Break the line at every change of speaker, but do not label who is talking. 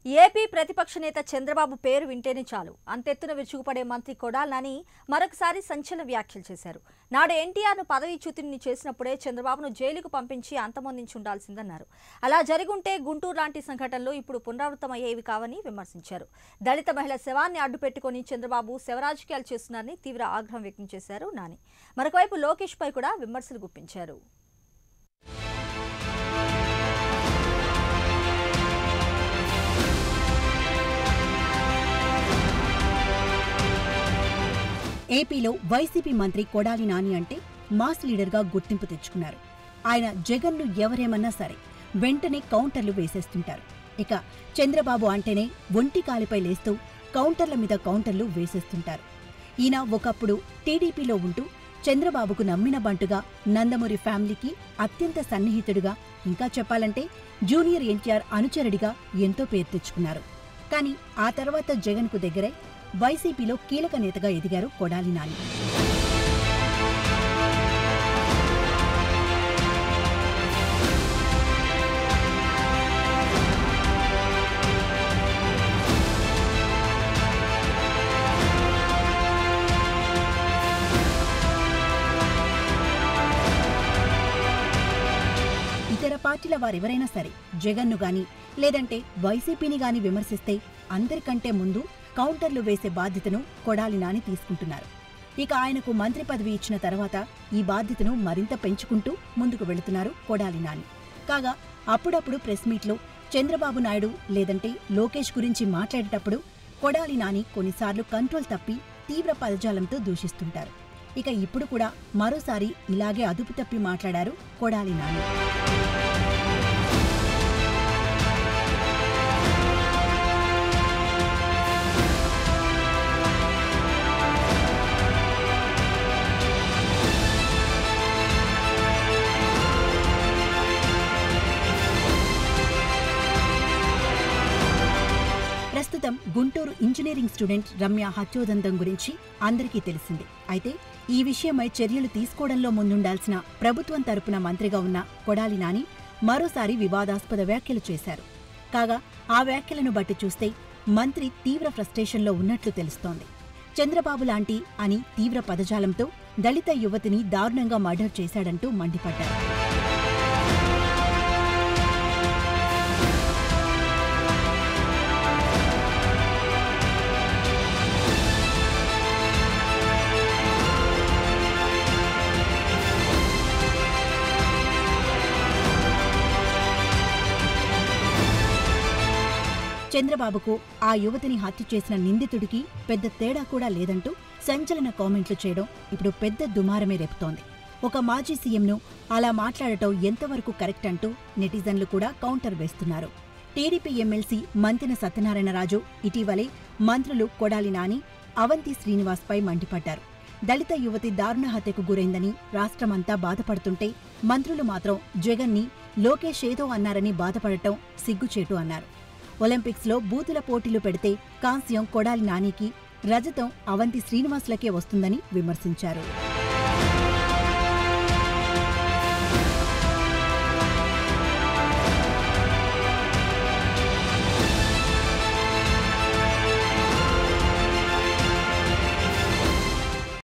AP ప్రతిపక్ష నేత చంద్రబాబు పేరు వింటేనే చాలు అంతెత్తున విరుచుకుపడే మంత్రి కొడాలి నాని మరొకసారి సంచలన వ్యాఖ్యలు చేశారు నాడు ఎన్టీఆర్ను పదవీచ్యుతుని చేసినప్పుడే చంద్రబాబును జైలుకు పంపించి అంతమొందించి ఉండాల్సిందన్నారు అలా జరిగుంటే గుంటూరు లాంటి సంఘటనలు ఇప్పుడు పునరావృతమయ్యేవి కావని విమర్శించారు దళిత మహిళ శవాన్ని అడ్డుపెట్టుకుని చంద్రబాబు శవరాజకీయాలు చేస్తున్నారని తీవ్ర ఆగ్రహం వ్యక్తం చేశారు నాని మరొకవైపు లోకేష్ పై కూడా విమర్శలు గుప్పించారు
ఏపీలో వైసీపీ మంత్రి కొడాలి నాని అంటే మాస్ లీడర్గా గుర్తింపు తెచ్చుకున్నారు ఆయన జగన్ను ఎవరేమన్నా సరే వెంటనే కౌంటర్లు వేసేస్తుంటారు ఇక చంద్రబాబు అంటేనే ఒంటి కాలిపై లేస్తూ కౌంటర్ల మీద కౌంటర్లు వేసేస్తుంటారు ఈయన ఒకప్పుడు టీడీపీలో ఉంటూ చంద్రబాబుకు నమ్మిన బంటుగా నందమూరి ఫ్యామిలీకి అత్యంత సన్నిహితుడిగా ఇంకా చెప్పాలంటే జూనియర్ ఎన్టీఆర్ అనుచరుడిగా ఎంతో పేరు తెచ్చుకున్నారు కానీ ఆ తర్వాత జగన్కు దగ్గరై వైసీపీలో కీలక నేతగా ఎదిగారు కొడాలి నాని ఇతర పార్టీల వారెవరైనా సరే జగన్ను గాని లేదంటే వైసీపీని గాని విమర్శిస్తే అందరికంటే ముందు కౌంటర్లు వేసే బాధ్యతను కొడాలి నాని తీసుకుంటున్నారు ఇక ఆయనకు మంత్రి పదవి ఇచ్చిన తర్వాత ఈ బాధ్యతను మరింత పెంచుకుంటూ ముందుకు వెళుతున్నారు కొడాలి నాని కాగా అప్పుడప్పుడు ప్రెస్ మీట్లో చంద్రబాబు నాయుడు లేదంటే లోకేష్ గురించి మాట్లాడేటప్పుడు కొడాలి నాని కొన్నిసార్లు కంట్రోల్ తప్పి తీవ్ర పదజాలంతో దూషిస్తుంటారు ఇక ఇప్పుడు కూడా మరోసారి ఇలాగే అదుపు తప్పి మాట్లాడారు కొడాలి నాని ప్రస్తుతం గుంటూరు ఇంజనీరింగ్ స్టూడెంట్ రమ్య హత్యోదంతం గురించి అందరికీ తెలిసిందే అయితే ఈ విషయమై చర్యలు తీసుకోవడంలో ముందుండాల్సిన ప్రభుత్వం తరపున మంత్రిగా ఉన్న కొడాలి నాని మరోసారి వివాదాస్పద వ్యాఖ్యలు చేశారు కాగా ఆ వ్యాఖ్యలను బట్టి చూస్తే మంత్రి తీవ్ర ఫ్రస్ట్రేషన్లో ఉన్నట్లు తెలుస్తోంది చంద్రబాబు లాంటి అని తీవ్ర పదజాలంతో దళిత యువతిని దారుణంగా మర్డర్ చేశాడంటూ మండిపడ్డారు చంద్రబాబుకు ఆ యువతిని హత్య చేసిన నిందితుడికి పెద్ద తేడా కూడా లేదంటూ సంచలన కామెంట్లు చేయడం ఇప్పుడు పెద్ద దుమారమే రేపుతోంది ఒక మాజీ సీఎంను అలా మాట్లాడటం ఎంతవరకు కరెక్ట్ అంటూ నెటిజన్లు కూడా కౌంటర్ వేస్తున్నారు టీడీపీ ఎమ్మెల్సీ మంతెన సత్యనారాయణరాజు ఇటీవలే మంత్రులు కొడాలి నాని అవంతి శ్రీనివాస్పై మండిపడ్డారు దళిత యువతి దారుణ హత్యకు గురైందని రాష్ట్రమంతా బాధపడుతుంటే మంత్రులు మాత్రం జగన్ని లోకేష్ ఏదో అన్నారని బాధపడటం సిగ్గుచేటు అన్నారు ఒలింపిక్స్లో బూతుల పోటీలు పెడితే కాంస్యం కొడాలి నానికి రజతం అవంతి శ్రీనివాసులకే వస్తుందని విమర్శించారు